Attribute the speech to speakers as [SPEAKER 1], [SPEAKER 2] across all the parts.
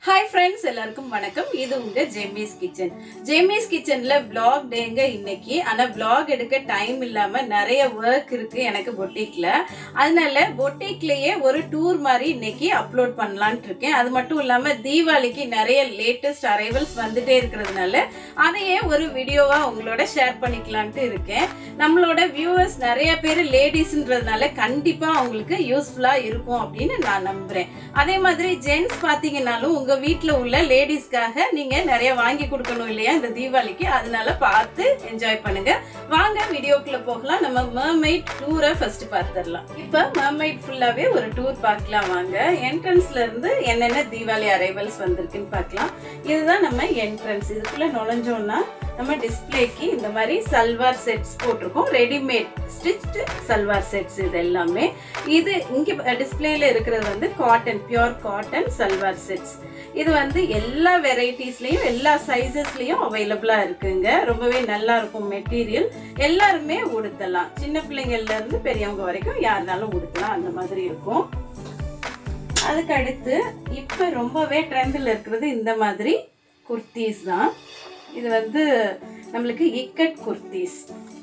[SPEAKER 1] hi friends எல்லாருக்கும் வணக்கம் இது உங்க ஜெமிஸ் கிச்சன் ஜெமிஸ் கிச்சன்ல vlog டேங்க இன்னைக்கு ஆனா vlog எடுக்க டைம் இல்லாம நிறைய ஒர்க் இருக்கு எனக்கு பொட்டிக்ல அதனால பொட்டிக்லயே ஒரு டூர் மாதிரி இன்னைக்கு அப்லோட் பண்ணலாம்னு இருக்கேன் அது மட்டும் இல்லாம தீபாவளிக்கு நிறைய லேட்டஸ்ட் அரைவல்ஸ் வந்துட்டே இருக்கிறதுனால அதையே ஒரு வீடியோவா உங்களோட ஷேர் பண்ணிக்கலான்ட்டு இருக்கேன் நம்மளோட வியூவர்ஸ் நிறைய பேர் லேடிஸ்ன்றதுனால கண்டிப்பா அவங்களுக்கு யூஸ்ஃபுல்லா இருக்கும் அப்படின்னு நான் நம்புறேன் அதே மாதிரி ஜென்ஸ் பாத்தீங்கன்னாலும் உங்க வீட்ல உள்ள லேடிஸ்க்காக நீங்க நிறைய வாங்கி கொடுக்கணும் இல்லையா இந்த தீபாவளிக்கு அதனால பார்த்து என்ஜாய் பண்ணுங்க வாங்க வீடியோக்குள்ள போகலாம் நம்ம மர்மைட் டூரை ஃபர்ஸ்ட் பார்த்துடலாம் இப்ப மர்மைட் ஃபுல்லாவே ஒரு டூர் பார்க்கலாம் வாங்க என்ட்ரன்ஸ்ல இருந்து என்னென்ன தீபாவளி அரைவல்ஸ் வந்திருக்குன்னு பார்க்கலாம் இதுதான் நம்ம என்ட்ரன்ஸ் இதுக்குள்ள நுழைஞ்சோம்னா நம்ம டிஸ்பிளேக்கு இந்த மாதிரி சல்வார் செட்ஸ் போட்டிருக்கோம் ரெடிமேட் ஸ்டிச்டு சல்வார் செட்ஸ் இது எல்லாமே இது இங்க டிஸ்பிளேல இருக்கிறது வந்து cotton pure cotton salwar sets இது வந்து எல்லா வெரைட்டிஸ்லயும் எல்லா சைசஸ்லயும் அவைலபிளா இருக்குங்க ரொம்பவே நல்லா இருக்கும் மெட்டீரியல் எல்லாருமே உடுத்தலாம் சின்ன பிள்ளைங்கள்ல இருந்து பெரியவங்க வரைக்கும் யாருனாலும் உடுத்தலாம் அந்த மாதிரி இருக்கும் அதுக்கு அடுத்து இப்ப ரொம்பவே ட்ரெண்டில் இருக்கிறது இந்த மாதிரி குர்த்தீஸ் தான் இது வந்து நம்மளுக்கு இக்கட் குர்த்தீஸ்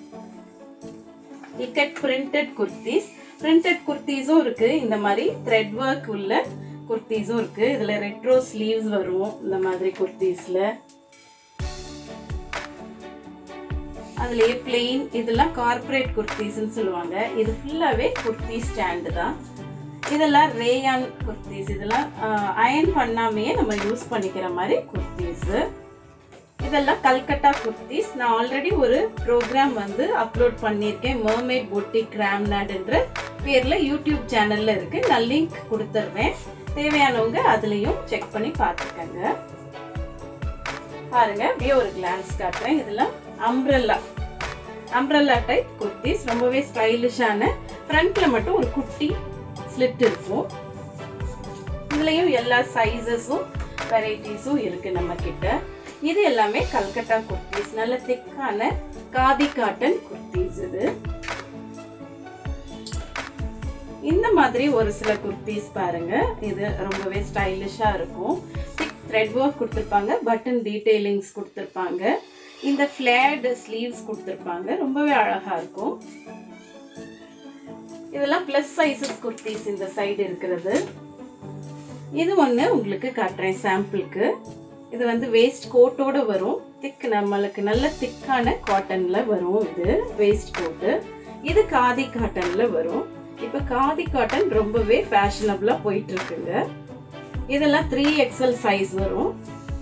[SPEAKER 1] இக்கட் பிரிண்டட் குர்த்தீஸ் பிரிண்டட் குர்த்தீஸும் இருக்கு இந்த மாதிரி த்ரெட் ஒர்க் உள்ள குர்த்தீஸும் இருக்கு இதுல ரெட்ரோ ஸ்லீவ்ஸ் வரும் இந்த மாதிரி குர்த்தீஸ்ல அதுலயே பிளெயின் இதெல்லாம் கார்ப்பரேட் குர்த்தீஸ்னு சொல்லுவாங்க இது ஃபுல்லாவே குர்த்தி ஸ்டாண்டு தான் இதெல்லாம் ரேயான் குர்த்தீஸ் இதெல்லாம் அயன் பண்ணாமையே நம்ம யூஸ் பண்ணிக்கிற மாதிரி குர்த்தீஸ் இதெல்லாம் கல்கட்டா குர்த்திஸ் நான் ஆல்ரெடி ஒரு ப்ரோக்ராம் வந்து அப்லோட் பண்ணியிருக்கேன் மர்மேட் பொட்டிக் ராம்நாடுன்ற பேர்ல யூடியூப் சேனல்ல இருக்கு நான் லிங்க் கொடுத்துட்றேன் தேவையானவங்க அதுலயும் செக் பண்ணி பார்த்துக்கங்க பாருங்க அப்படியே ஒரு கிளான்ஸ் காட்டுறேன் இதெல்லாம் அம்ப்ரெல்லா அம்ப்ரெல்லா டைப் குர்த்திஸ் ரொம்பவே ஸ்டைலிஷான ஃப்ரண்ட்ல மட்டும் ஒரு குட்டி ஸ்லிட் இருக்கும் இதுலயும் எல்லா சைஸஸும் வெரைட்டிஸும் இருக்கு நம்ம கிட்ட இது எல்லாமே கல்கட்டா குர்த்திஸ் நல்ல திக்கான காதி காட்டன் குர்த்திஸ் இது இந்த மாதிரி ஒரு சில குர்த்திஸ் பாருங்க இது ரொம்பவே ஸ்டைலிஷா இருக்கும் திக் த்ரெட் ஒர்க் கொடுத்துருப்பாங்க பட்டன் டீடைலிங்ஸ் கொடுத்துருப்பாங்க இந்த ஃபிளேர்டு ஸ்லீவ்ஸ் கொடுத்துருப்பாங்க ரொம்பவே அழகா இருக்கும் இதெல்லாம் பிளஸ் சைஸஸ் குர்த்திஸ் இந்த சைடு இருக்கிறது இது ஒன்று உங்களுக்கு காட்டுறேன் சாம்பிளுக்கு இது வந்து வேஸ்ட் கோட்டோட வரும் திக் நம்மளுக்கு நல்ல திக்கான காட்டன்ல வரும் இது வேஸ்ட் கோட்டு இது காதி காட்டன்ல வரும் இப்ப காதி காட்டன் ரொம்பவே ஃபேஷனபிளா போயிட்டு இருக்குங்க இதெல்லாம் த்ரீ எக்ஸல் சைஸ் வரும்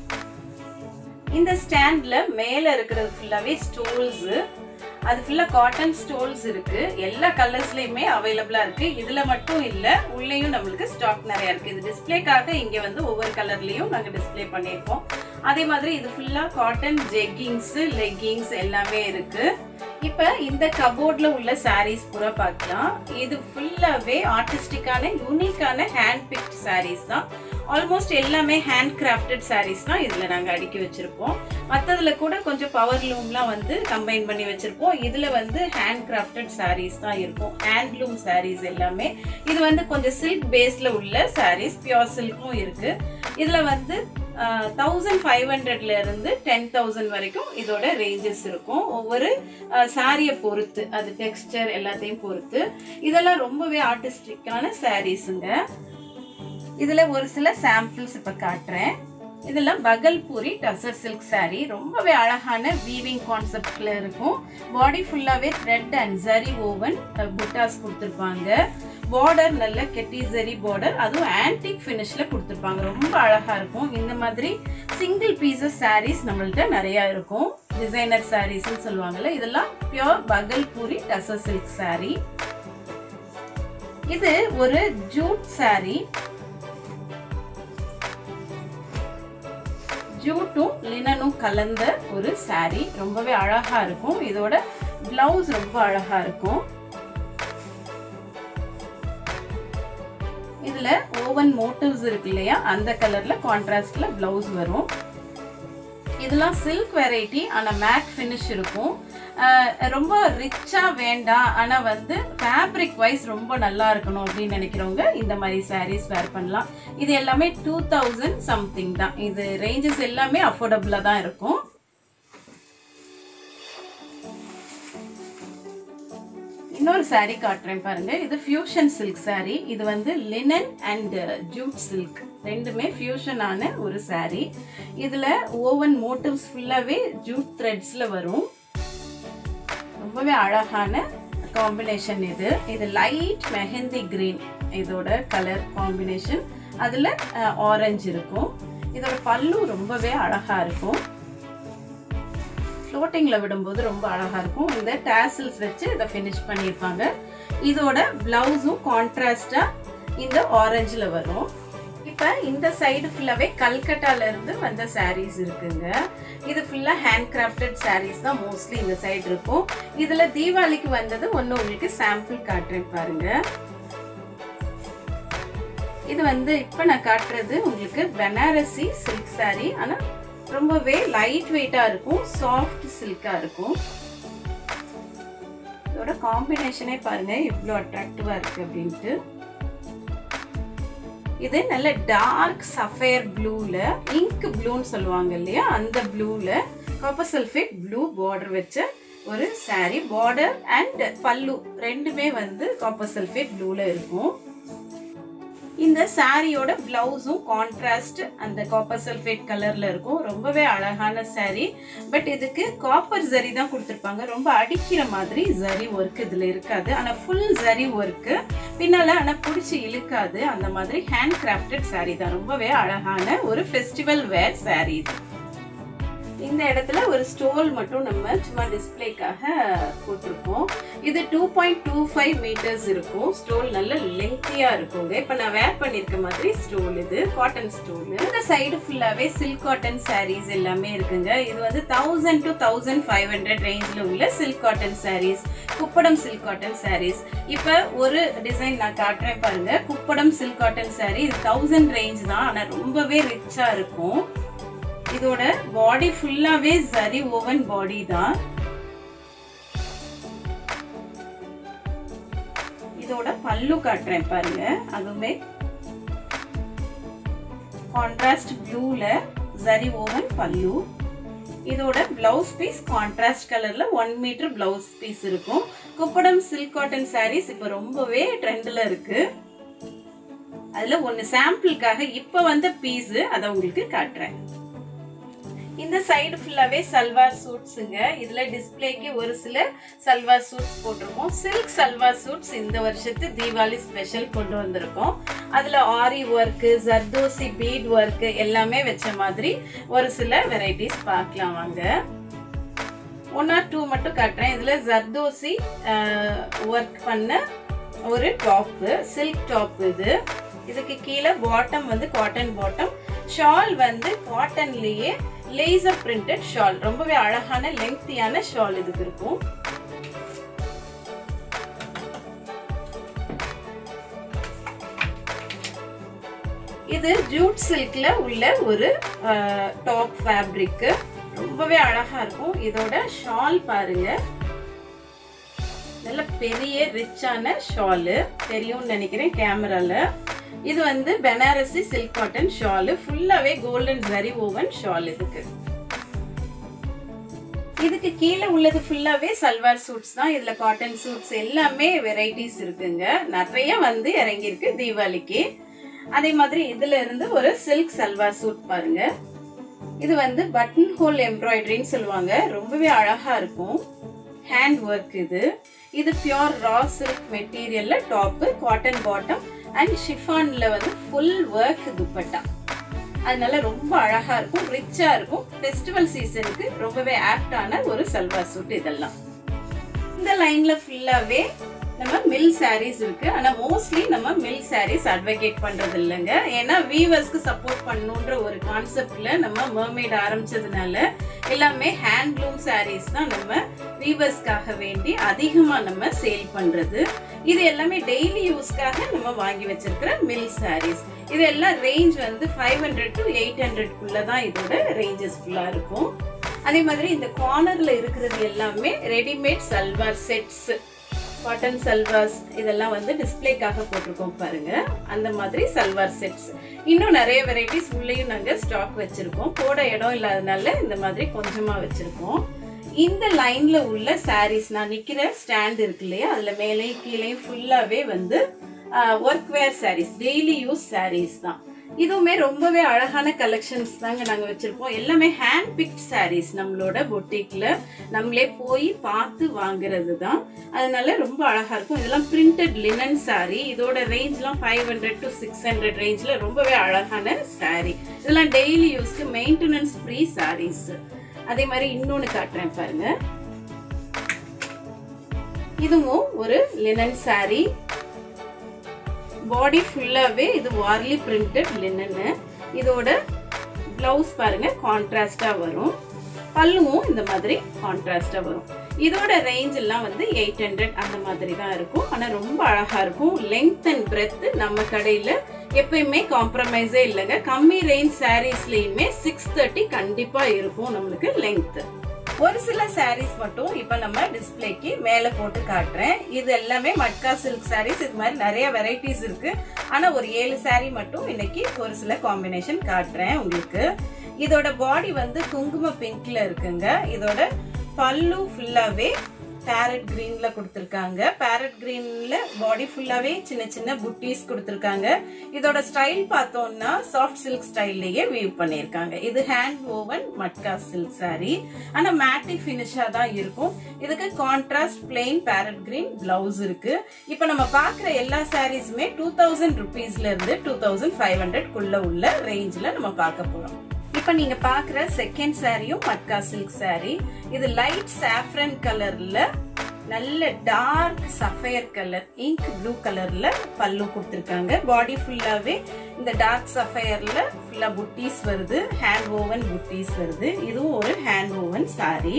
[SPEAKER 1] இந்த ஸ்டாண்ட்ல மேல இருக்கிறது ஃபுல்லாவே ஸ்டோல்ஸ் அது ஃபுல்லா காட்டன் ஸ்டோல்ஸ் இருக்கு எல்லா கலர்ஸ்லயுமே அவைலபிளா இருக்கு இதுல மட்டும் இல்ல உள்ளேயும் நம்மளுக்கு ஸ்டாக் நிறைய இருக்கு இது டிஸ்பிளேக்காக இங்க வந்து ஒவ்வொரு கலர்லயும் நாங்க டிஸ்பிளே பண்ணியிருக்கோம் அதே மாதிரி இது ஃபுல்லா காட்டன் ஜெக்கிங்ஸ் லெக்கிங்ஸ் எல்லாமே இருக்கு இப்ப இந்த கபோர்ட்ல உள்ள சாரீஸ் பூரா பார்க்கலாம் இது ஃபுல்லாவே ஆர்டிஸ்டிக்கான யூனிக்கான ஹேண்ட் பிக்ட் சாரீஸ் தான் ஆல்மோஸ்ட் எல்லாமே ஹேண்ட் கிராஃப்டட் சாரீஸ் தான் இதுல நாங்க அடுக்கி வச்சிருப்போம் மற்றதுல கூட கொஞ்சம் பவர் லூம்லாம் வந்து கம்பைன் பண்ணி வச்சிருப்போம் இதுல வந்து ஹேண்ட் கிராஃப்டட் சாரீஸ் தான் இருக்கும் ஹேண்ட்லூம் சாரீஸ் எல்லாமே இது வந்து கொஞ்சம் சில்க் பேஸ்ல உள்ள சாரீஸ் பியோர் சில்க்கும் இருக்கு இதுல வந்து தௌசண்ட் ஃபைவ் ஹண்ட்ரட்ல இருந்து டென் தௌசண்ட் வரைக்கும் இதோட ரேஞ்சஸ் இருக்கும் ஒவ்வொரு சாரியை பொறுத்து அது டெக்ஸ்டர் எல்லாத்தையும் பொறுத்து இதெல்லாம் ரொம்பவே ஆர்டிஸ்டிக்கான சாரீஸுங்க இதுல ஒரு சில சாம்பிள்ஸ் இப்ப காட்டுறேன் இதெல்லாம் பகல்பூரி டசர் சில்க் சாரி ரொம்பவே அழகான வீவிங் கான்செப்ட்ல இருக்கும் பாடி ஃபுல்லாவே த்ரெட் அண்ட் ஜரி ஓவன் புட்டாஸ் கொடுத்துருப்பாங்க பார்டர் நல்ல கெட்டி ஜரி பார்டர் அதுவும் ஆன்டிக் ஃபினிஷ்ல கொடுத்துருப்பாங்க ரொம்ப அழகா இருக்கும் இந்த மாதிரி சிங்கிள் பீசஸ் சாரீஸ் நம்மள்ட்ட நிறைய இருக்கும் டிசைனர் சாரீஸ்னு சொல்லுவாங்கல்ல இதெல்லாம் பியோர் பகல்பூரி டசர் சில்க் சாரி இது ஒரு ஜூட் சாரி ஜூட்டும் லினனும் கலந்த ஒரு சாரி ரொம்பவே அழகா இருக்கும் இதோட பிளவுஸ் ரொம்ப அழகா இருக்கும் இதுல ஓவன் மோட்டிவ்ஸ் இருக்கு இல்லையா அந்த கலர்ல கான்ட்ராஸ்ட்ல பிளவுஸ் வரும் இதெல்லாம் சில்க் வெரைட்டி ஆனால் மேட் ஃபினிஷ் இருக்கும் அஹ் ரொம்ப ரிச்சாக வேண்டாம் ஆனால் வந்து ஃபேப்ரிக் வைஸ் ரொம்ப நல்லா இருக்கணும் அப்படின்னு நினைக்கிறவங்க இந்த மாதிரி சாரீஸ் வேர் பண்ணலாம் இது எல்லாமே டூ தௌசண்ட் சம்திங் தான் இது ரேஞ்சஸ் எல்லாமே அஃபோர்டபுளாக தான் இருக்கும் இன்னொரு saree காட்டுறேன் பாருங்க இது ஃபியூஷன் சில்க் saree இது வந்து லினன் அண்ட் ஜூட் சில்க் ரெண்டுமே ஃபியூஷன் ஆன ஒரு saree இதுல ஓவன் மோட்டிவ்ஸ் ஃபுல்லாவே ஜூட் த்ரெட்ஸ்ல வரும் ரொம்பவே அழகான காம்பினேஷன் இது இது லைட் மெஹந்தி கிரீன் இதோட கலர் காம்பினேஷன் அதுல ஆரஞ்சு இருக்கும் இதோட பல்லு ரொம்பவே அழகா இருக்கும் ஃப்ளோட்டிங்ல விடும்போது ரொம்ப அழகா இருக்கும் இந்த டேசல்ஸ் வச்சு இதை ஃபினிஷ் பண்ணியிருப்பாங்க இதோட பிளவுஸும் கான்ட்ராஸ்டா இந்த ஆரஞ்சுல வரும் இப்ப இந்த சைடு ஃபுல்லாவே கல்கட்டால இருந்து வந்த சாரீஸ் இருக்குங்க இது ஃபுல்லா ஹேண்ட் கிராஃப்டட் சாரீஸ் தான் மோஸ்ட்லி இந்த சைடு இருக்கும் இதுல தீபாவளிக்கு வந்தது ஒன்னு உங்களுக்கு சாம்பிள் காட்டுறேன் பாருங்க இது வந்து இப்ப நான் காட்டுறது உங்களுக்கு பனாரசி சில்க் saree ஆனா ரொம்பவே லைட் வெயிட்டா இருக்கும் சாஃப்ட் சில்கா இருக்கும் இதோட காம்பினேஷனே பாருங்க இவ்வளோ அட்ராக்டிவா இருக்கு அப்படின்ட்டு இது நல்ல டார்க் சஃபயர் ப்ளூல இங்க் ப்ளூன்னு சொல்லுவாங்க இல்லையா அந்த ப்ளூல காப்பர் சல்ஃபேட் ப்ளூ பார்டர் வச்ச ஒரு saree பார்டர் அண்ட் பல்லு ரெண்டுமே வந்து காப்பர் சல்ஃபேட் ப்ளூல இருக்கும் இந்த சாரியோட பிளவுஸும் கான்ட்ராஸ்ட் அந்த காப்பர் சல்ஃபேட் கலர்ல இருக்கும் ரொம்பவே அழகான saree பட் இதுக்கு காப்பர் ஜரி தான் கொடுத்துருப்பாங்க ரொம்ப அடிக்கிற மாதிரி ஜரி ஒர்க் இதுல இருக்காது ஆனா ஃபுல் ஜரி ஒர்க் பின்னால ஆனா பிடிச்சி இழுக்காது அந்த மாதிரி ஹேண்ட் கிராஃப்டட் saree தான் ரொம்பவே அழகான ஒரு ஃபெஸ்டிவல் வேர் saree இது இந்த இடத்துல ஒரு ஸ்டோல் மட்டும் நம்ம சும்மா டிஸ்பிளேக்காக போட்டிருக்கோம் இது two point two five metres இருக்கும் ஸ்டோல் நல்ல லெங்க்தியா இருக்குங்க இப்ப நான் வேர் பண்ணிருக்க மாதிரி ஸ்டோல் இது காட்டன் ஸ்டோல் இந்த சைடு ஃபுல்லாவே சில்க் காட்டன் சாரீஸ் எல்லாமே இருக்குங்க இது வந்து thousand to thousand five hundred ரேஞ்சில் உள்ள silk cotton saris Kuppadam silk cotton saris இப்ப ஒரு டிசைன் நான் காட்டுறேன் பாருங்க குப்படம் சில்க் காட்டன் சாரீ இது தௌசண்ட் ரேஞ்ச் தான் ஆனா ரொம்பவே ரிச்சா இருக்கும் இதோட பாடி ஃபுல்லாவே சரி ஓவன் பாடி தான் இதோட பல்லு காட்டுறேன் பாருங்க அதுவுமே கான்ட்ராஸ்ட் ப்ளூல ஜரி ஓவன் பல்லு இதோட பிளவுஸ் பீஸ் கான்ட்ராஸ்ட் கலர்ல ஒன் மீட்டர் பிளவுஸ் பீஸ் இருக்கும் குப்படம் சில்க் காட்டன் சாரீஸ் இப்ப ரொம்பவே ட்ரெண்ட்ல இருக்கு அதுல ஒன்னு சாம்பிளுக்காக இப்ப வந்த பீஸ் அதை உங்களுக்கு காட்டுறேன் இந்த சைடு ஃபுல்லாவே சல்வார் சூட்ஸுங்க இதுல டிஸ்பிளேக்கு ஒரு சில சல்வார் சூட்ஸ் போட்டிருக்கோம் சில்க் சல்வார் சூட்ஸ் இந்த வருஷத்து தீபாவளி ஸ்பெஷல் கொண்டு வந்திருக்கோம் அதுல aari work zardozi bead work எல்லாமே வச்ச மாதிரி ஒரு சில வெரைட்டிஸ் பார்க்கலாம் வாங்க ஒன் ஆர் டூ மட்டும் காட்டுறேன் இதுல ஜர்தோசி ஒர்க் பண்ண ஒரு டாப்பு சில்க் டாப் இது இதுக்கு கீழே பாட்டம் வந்து காட்டன் பாட்டம் ஷால் வந்து காட்டன்லயே லேசர் பிரிண்டட் ஷால் ரொம்பவே அழகான லெங்க்தியான ஷால் இதுக்கு இருக்கும் இது ஜூட் சில்க்ல உள்ள ஒரு டாப் ஃபேப்ரிக் ரொம்பவே அழகா இருக்கும் இதோட ஷால் பாருங்க நல்ல பெரிய ரிச்சான ஷாலு தெரியும்னு நினைக்கிறேன் கேமரால இது வந்து பெனாரசி சில்க் காட்டன் ஷாலு ஃபுல்லாவே கோல்டன் ஜரி ஓவன் ஷால் இதுக்கு இதுக்கு கீழே உள்ளது ஃபுல்லாவே சல்வார் சூட்ஸ் தான் இதுல காட்டன் சூட்ஸ் எல்லாமே வெரைட்டிஸ் இருக்குங்க நிறைய வந்து இறங்கியிருக்கு தீபாவளிக்கு அதே மாதிரி இதுல இருந்து ஒரு சில்க் சல்வார் சூட் பாருங்க இது வந்து பட்டன் ஹோல் எம்ப்ராய்டரின்னு சொல்லுவாங்க ரொம்பவே அழகா இருக்கும் ஹேண்ட் ஒர்க் இது இது பியோர் ரா சில்க் மெட்டீரியல்ல டாப் காட்டன் பாட்டம் அண்ட் ஷிஃபான்ல வந்து ஃபுல் ஒர்க் துப்பட்டா அதனால ரொம்ப அழகா இருக்கும் ரிச்சா இருக்கும் ஃபெஸ்டிவல் சீசனுக்கு ரொம்பவே ஆப்டான ஒரு சல்வார் சூட் இதெல்லாம் இந்த லைன்ல ஃபுல்லாவே நம்ம மில் சாரீஸ் இருக்கு ஆனா மோஸ்ட்லி நம்ம மில் சாரீஸ் அட்வொகேட் பண்றது இல்லைங்க ஏன்னா வீவர்ஸ்க்கு சப்போர்ட் பண்ணணுன்ற ஒரு கான்செப்ட்ல நம்ம மர்மேட் ஆரம்பிச்சதுனால எல்லாமே ஹேண்ட்லூம் சாரீஸ் தான் நம்ம வீவர்ஸ்க்காக வேண்டி அதிகமா நம்ம சேல் பண்றது இது எல்லாமே டெய்லி யூஸ்க்காக நம்ம வாங்கி வச்சிருக்கிற மில் சாரீஸ் இது எல்லாம் ரேஞ்ச் வந்து ஃபைவ் ஹண்ட்ரட் டு எயிட் ஹண்ட்ரட்குள்ள தான் இதோட ரேஞ்சஸ் ஃபுல்லா இருக்கும் அதே மாதிரி இந்த கார்னர்ல இருக்கிறது எல்லாமே readymade salwar sets cotton salwars இதெல்லாம் வந்து டிஸ்பிளேக்காக போட்டிருக்கோம் பாருங்க அந்த மாதிரி சல்வார் செட்ஸ் இன்னும் நிறைய வெரைட்டிஸ் உள்ளேயும் நாங்க ஸ்டாக் வச்சிருக்கோம் போட இடம் இல்லாதனால இந்த மாதிரி கொஞ்சமா வச்சிருக்கோம் இந்த லைன்ல உள்ள சாரீஸ் நான் நிக்கிற ஸ்டாண்ட் இருக்கு இல்லையா அதுல மேலேயும் கீழேயும் ஃபுல்லாவே வந்து work wear saris daily use saris தான் இதுவுமே ரொம்பவே அழகான கலெக்ஷன்ஸ் தாங்க நாங்க வச்சிருப்போம் எல்லாமே ஹேண்ட் பிக்ட் சாரீஸ் நம்மளோட பொட்டிக்ல நம்மளே போய் பார்த்து வாங்குறது தான் அதனால ரொம்ப அழகா இருக்கும் இதெல்லாம் பிரிண்டட் லினன் சாரி இதோட ரேஞ்ச்லாம் five hundred to six hundred ரேஞ்ச்ல ரொம்பவே அழகான சாரி இதெல்லாம் டெய்லி யூஸ்க்கு மெயின்டெனன்ஸ் ஃப்ரீ சாரீஸ் அதே மாதிரி இன்னொன்னு காட்டுறேன் பாருங்க இதுவும் ஒரு லினன் சாரி பாடி ஃபுல்லாவே இது வார்லி பிரிண்டட் லினன்னு இதோட பிளவுஸ் பாருங்க கான்ட்ராஸ்டா வரும் பல்லுவும் இந்த மாதிரி கான்ட்ராஸ்டா வரும் இதோட ரேஞ்ச் எல்லாம் வந்து எயிட் ஹண்ட்ரட் அந்த மாதிரி தான் இருக்கும் ஆனா ரொம்ப அழகா இருக்கும் லெங்த் அண்ட் பிரெத் நம்ம கடையில எப்பயுமே காம்ப்ரமைஸே இல்லைங்க கம்மி ரேஞ்ச் சாரீஸ்லயுமே சிக்ஸ் தேர்ட்டி கண்டிப்பா இருக்கும் நம்மளுக்கு லெங்த் ஒரு சில சாரீஸ் மட்டும் இப்ப நம்ம டிஸ்பிளேக்கு மேல போட்டு காட்டுறேன் இது எல்லாமே மட்கா சில்க் சாரீஸ் இது மாதிரி நிறைய வெரைட்டிஸ் இருக்கு ஆனா ஒரு ஏழு சாரீ மட்டும் இன்னைக்கு ஒரு சில காம்பினேஷன் காட்டுறேன் உங்களுக்கு இதோட பாடி வந்து குங்கும பிங்க்ல இருக்குங்க இதோட பல்லு ஃபுல்லாவே பேரட் கிரீன்ல கொடுத்திருக்காங்க பேரட் கிரீன்ல பாடி ஃபுல்லாவே சின்ன சின்ன புட்டீஸ் கொடுத்திருக்காங்க இதோட ஸ்டைல் பார்த்தோம்னா சாஃப்ட் சில்க் ஸ்டைல்லயே வியூ பண்ணிருக்காங்க இது hand woven matka silk sari ஆனா மேட்டி பினிஷா தான் இருக்கும் இதுக்கு contrast plain parrot green blouse இருக்கு இப்ப நம்ம பாக்குற எல்லா சாரீஸுமே டூ தௌசண்ட் ருபீஸ்ல இருந்து டூ தௌசண்ட் ஃபைவ் ஹண்ட்ரட் குள்ள உள்ள ரேஞ்ச்ல நம்ம பார்க்க போறோம் இப்ப நீங்க பாக்குற செகண்ட் சாரியும் மட்கா சில்க் சாரி இது லைட் சாஃப்ரன் கலர்ல நல்ல dark sapphire colour ink blue கலர்ல பல்லு கொடுத்துருக்காங்க பாடி ஃபுல்லாவே இந்த டார்க் சஃபயர்ல ஃபுல்லா புட்டீஸ் வருது ஹேண்ட் ஓவன் புட்டீஸ் வருது இதுவும் ஒரு ஹேண்ட் ஓவன் சாரி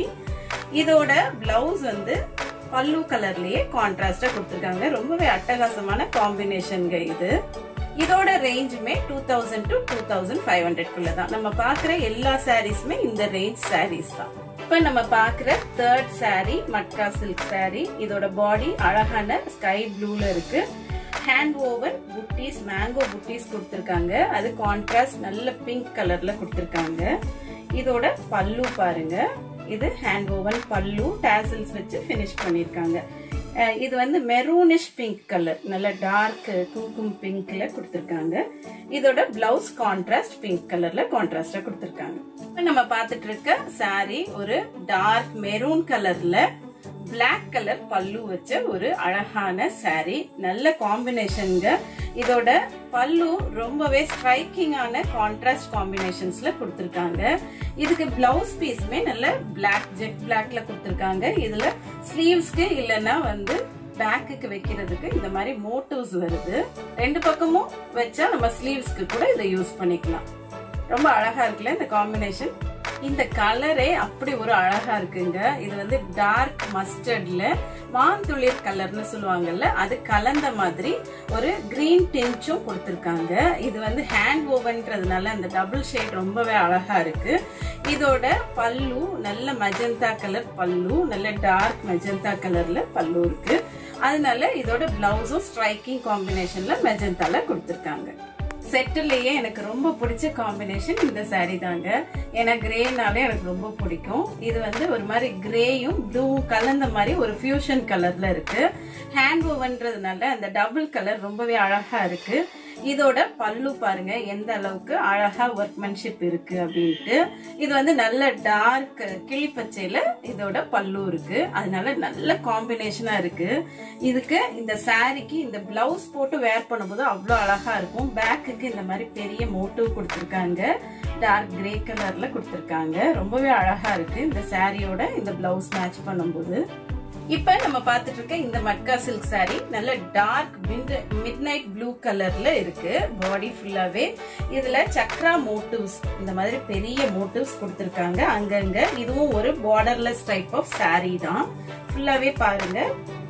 [SPEAKER 1] இதோட பிளவுஸ் வந்து பல்லு கலர்லயே கான்ட்ராஸ்டா கொடுத்துருக்காங்க ரொம்பவே அட்டகாசமான காம்பினேஷன்ங்க இது இதோட ரேஞ்சுமே two thousand to two thousand five hundred குள்ள தான் நம்ம பாக்குற எல்லா சாரீஸுமே இந்த ரேஞ்ச் சாரீஸ் தான் இப்ப நம்ம பாக்குற தேர்ட் சாரி மட்கா சில்க் சாரி இதோட பாடி அழகான ஸ்கை ப்ளூல இருக்கு ஹேண்ட் ஓவன் புட்டீஸ் மேங்கோ புட்டீஸ் கொடுத்துருக்காங்க அது கான்ட்ராஸ்ட் நல்ல பிங்க் கலர்ல கொடுத்துருக்காங்க இதோட பல்லு பாருங்க இது ஹேண்ட் ஓவன் பல்லு டேசல்ஸ் வச்சு ஃபினிஷ் பண்ணிருக்காங்க இது வந்து மெரூனிஷ் பிங்க் கலர் நல்ல டார்க் குங்குமம் பிங்க்ல கொடுத்துருக்காங்க இதோட பிளவுஸ் கான்ட்ராஸ்ட் பிங்க் கலர்ல கான்ட்ராஸ்டா கொடுத்துருக்காங்க இப்ப நம்ம பார்த்துட்டு இருக்க சாரி ஒரு டார்க் மெரூன் கலர்ல பிளாக் கலர் பல்லு வச்ச ஒரு அழகான சாரி நல்ல காம்பினேஷனுங்க இதோட பல்லு ரொம்பவே ஸ்ட்ரைக்கிங்கான கான்ட்ராஸ்ட் காம்பினேஷன்ஸ்ல கொடுத்துருக்காங்க இதுக்கு பிளவுஸ் பீஸுமே நல்ல பிளாக் ஜெட் பிளாக்ல கொடுத்துருக்காங்க இதுல ஸ்லீவ்ஸ்க்கு இல்லைன்னா வந்து பேக்குக்கு வைக்கிறதுக்கு இந்த மாதிரி மோட்டிவ்ஸ் வருது ரெண்டு பக்கமும் வச்சா நம்ம ஸ்லீவ்ஸ்க்கு கூட இதை யூஸ் பண்ணிக்கலாம் ரொம்ப அழகா இருக்குல்ல இந்த காம்பினேஷன் இந்த கலரே அப்படி ஒரு அழகா இருக்குங்க இது வந்து டார்க் மஸ்டர்ட்ல மாந்துளிர் கலர்னு சொல்லுவாங்கல்ல அது கலந்த மாதிரி ஒரு கிரீன் டின்ச்சும் கொடுத்துருக்காங்க இது வந்து ஹேண்ட் ஓவன்றதுனால அந்த டபுள் ஷேட் ரொம்பவே அழகா இருக்கு இதோட பல்லு நல்ல மெஜந்தா கலர் பல்லு நல்ல டார்க் மெஜந்தா கலர்ல பல்லு இருக்கு அதனால இதோட பிளவுஸும் ஸ்ட்ரைக்கிங் காம்பினேஷன்ல மெஜந்தால கொடுத்துருக்காங்க செட்டிலேயே எனக்கு ரொம்ப பிடிச்ச காம்பினேஷன் இந்த சாரி தாங்க ஏன்னா கிரேனாலே எனக்கு ரொம்ப பிடிக்கும் இது வந்து ஒரு மாதிரி கிரேயும் ப்ளூ கலந்த மாதிரி ஒரு ஃபியூஷன் கலர்ல இருக்கு ஹேண்ட் ஓவன்றதுனால அந்த டபுள் கலர் ரொம்பவே அழகா இருக்கு இதோட பல்லு பாருங்க எந்த அளவுக்கு அழகா ஒர்க்மேன்ஷிப் இருக்கு அப்படின்ட்டு இது வந்து நல்ல டார்க் கிளிப்பச்சையில இதோட பல்லு இருக்கு அதனால நல்ல காம்பினேஷனா இருக்கு இதுக்கு இந்த சாரிக்கு இந்த பிளவுஸ் போட்டு வேர் பண்ணும்போது அவ்வளோ அழகா இருக்கும் பேக்குக்கு இந்த மாதிரி பெரிய மோட்டிவ் கொடுத்துருக்காங்க டார்க் கிரே கலர்ல கொடுத்துருக்காங்க ரொம்பவே அழகா இருக்கு இந்த சாரியோட இந்த பிளவுஸ் மேட்ச் பண்ணும்போது இப்ப நம்ம பார்த்துட்டு இருக்க இந்த மட்கா சில்க் சாரி நல்ல டார்க் மிட் நைட் ப்ளூ கலர்ல இருக்கு பாடி ஃபுல்லாவே இதுல சக்ரா மோட்டிவ்ஸ் இந்த மாதிரி பெரிய மோட்டிவ்ஸ் கொடுத்துருக்காங்க அங்கங்க இதுவும் ஒரு பார்டர்லெஸ் டைப் ஆஃப் சாரி தான் ஃபுல்லாவே பாருங்க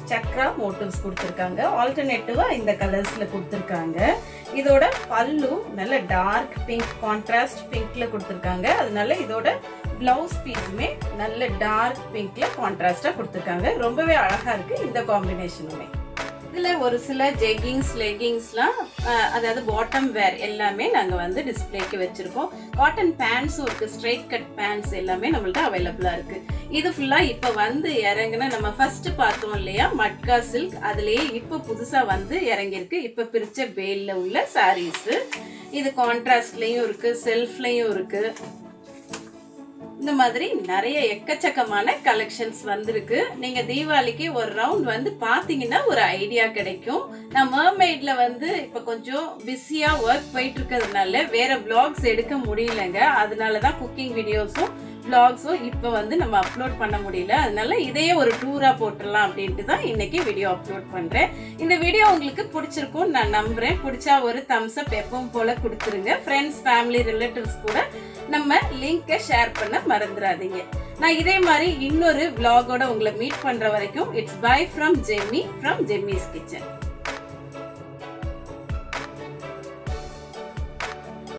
[SPEAKER 1] சக்ரா மோட்டிவ்ஸ் கொடுத்துருக்காங்க ஆல்டர்னேட்டிவா இந்த கலர்ஸ்ல கொடுத்துருக்காங்க இதோட பல்லு நல்ல டார்க் பிங்க் கான்ட்ராஸ்ட் பிங்க்ல கொடுத்துருக்காங்க அதனால இதோட பிளவுஸ் பீஸுமே நல்ல டார்க் பிங்க்ல கான்ட்ராஸ்டா கொடுத்துருக்காங்க ரொம்பவே அழகா இருக்கு இந்த காம்பினேஷனுமே இதுல ஒரு சில ஜெகிங்ஸ் லெகிங்ஸ்லாம் அதாவது பாட்டம் வேர் எல்லாமே நாங்க வந்து டிஸ்பிளேக்கு வச்சிருக்கோம் காட்டன் பேண்ட்ஸும் இருக்கு ஸ்ட்ரைட் கட் பேண்ட்ஸ் எல்லாமே நம்மள்ட்ட அவைலபிளா இருக்கு இது ஃபுல்லா இப்ப வந்து இறங்குன நம்ம ஃபர்ஸ்ட் பார்த்தோம் இல்லையா மட்கா சில்க் அதுலயே இப்ப புதுசா வந்து இறங்கியிருக்கு இப்ப பிரிச்ச பேல்ல உள்ள சாரீஸ் இது கான்ட்ராஸ்ட்லயும் இருக்கு செல்ஃப்லயும் இருக்கு இந்த மாதிரி நிறைய எக்கச்சக்கமான கலெக்ஷன்ஸ் வந்திருக்கு நீங்க தீபாவளிக்கு ஒரு ரவுண்ட் வந்து பாத்தீங்கன்னா ஒரு ஐடியா கிடைக்கும் நான் மர்மெய்ட்ல வந்து இப்ப கொஞ்சம் பிஸியா ஒர்க் போயிட்டு இருக்கிறதுனால வேற vlogs எடுக்க முடியலங்க அதனாலதான் குக்கிங் வீடியோஸும் vlogsம் இப்ப வந்து நம்ம அப்லோட் பண்ண முடியல அதனால இதையே ஒரு டூரா போட்டுடலாம் அப்படின்ட்டு தான் இன்னைக்கு வீடியோ அப்லோட் பண்றேன் இந்த வீடியோ உங்களுக்கு பிடிச்சிருக்கும் நான் நம்புறேன் பிடிச்சா ஒரு தம்ஸ் அப் எப்பவும் போல கொடுத்துருங்க ஃப்ரெண்ட்ஸ் ஃபேமிலி ரிலேட்டிவ்ஸ் கூட நம்ம லிங்கை ஷேர் பண்ண மறந்துடாதீங்க நான் இதே மாதிரி இன்னொரு vlog-ஓட உங்களை மீட் பண்ற வரைக்கும் it's bye from Jemmy from Jemmy's kitchen